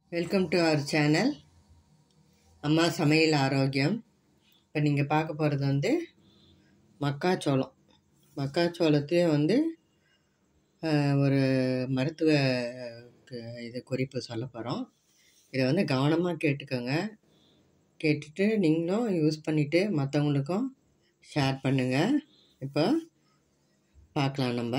Welcome to our channel அம்மா சமையல் ஆரோக்கியம் இப்போ நீங்கள் பார்க்க போகிறது வந்து மக்காச்சோளம் மக்காச்சோளத்தையும் வந்து ஆஹ், ஒரு மருத்துவ கு- இது குறிப்பு சொல்ல போகிறோம் இதை வந்து கவனமாக கேட்டுக்கோங்க கேட்டுட்டு நீங்களும் யூஸ் பண்ணிவிட்டு மற்றவங்களுக்கும் ஷேர் பண்ணுங்கள் இப்போ பார்க்கலாம் நம்ம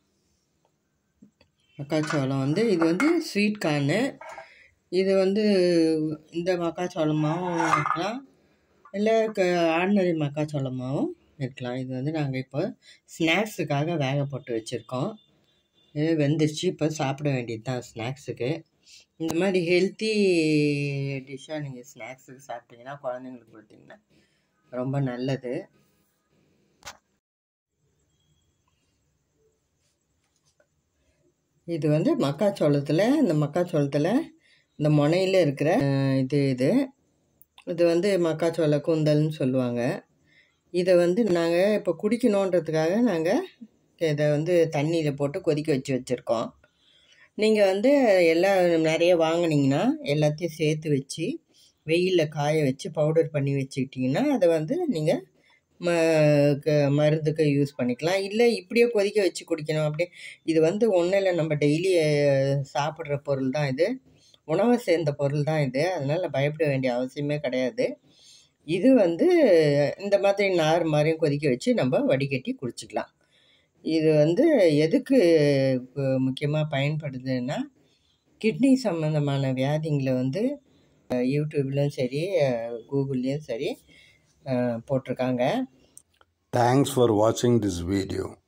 மக்காச்சோளம் வந்து இது வந்து ஸ்வீட் கார்னு இது வந்து இந்த மக்காச்சோளமாகவும் இருக்கலாம் இல்லை க ஆர்டினரி மக்காச்சோளமாகவும் இருக்கலாம் இது வந்து நாங்கள் இப்போ ஸ்நாக்ஸுக்காக வேக போட்டு வச்சுருக்கோம் இது வெந்துருச்சு இப்போ சாப்பிட வேண்டியது தான் ஸ்நாக்ஸுக்கு இந்த மாதிரி ஹெல்த்தி டிஷ்ஷாக நீங்கள் ஸ்நாக்ஸுக்கு சாப்பிட்டீங்கன்னா குழந்தைங்களுக்கு கொடுத்தீங்கன்னா ரொம்ப நல்லது இது வந்து மக்காச்சோளத்தில் இந்த மக்காச்சோளத்தில் இந்த முனையில் இருக்கிற அஹ், இது இது இது வந்து மக்காச்சோள கூந்தல்னு சொல்லுவாங்க இதை வந்து நாங்கள் இப்போ குடிக்கணுன்றதுக்காக நாங்கள் இதை வந்து தண்ணியில் போட்டு கொதிக்க வச்சு வச்சுருக்கோம் நீங்கள் வந்து எல்லாம் நிறைய வாங்குனீங்கன்னா எல்லாத்தையும் சேர்த்து வச்சு வெயிலில் காய வச்சு பவுடர் பண்ணி வச்சுக்கிட்டிங்கன்னா அதை வந்து நீங்கள் ம க மருந்துக்கு யூஸ் பண்ணிக்கலாம் இல்லை இப்படியே கொதிக்க வச்சு குடிக்கணும் அப்படி இது வந்து ஒன்றும் இல்லை நம்ம டெய்லி சாப்பிட்ற பொருள் தான் இது உணவை சேர்ந்த பொருள் தான் இது அதனால் பயப்பட வேண்டிய அவசியமே கிடையாது இது வந்து இந்த மாதிரி நார் மாதிரியும் கொதிக்க வச்சு நம்ம வடிகட்டி குடிச்சிக்கலாம் இது வந்து எதுக்கு முக்கியமாக பயன்படுதுன்னா கிட்னி சம்மந்தமான வியாதிங்களை வந்து அஹ், யூடியூப்லேயும் சரி அஹ், கூகுள்லேயும் சரி அஹ், போட்டிருக்காங்க Thanks for watching this video.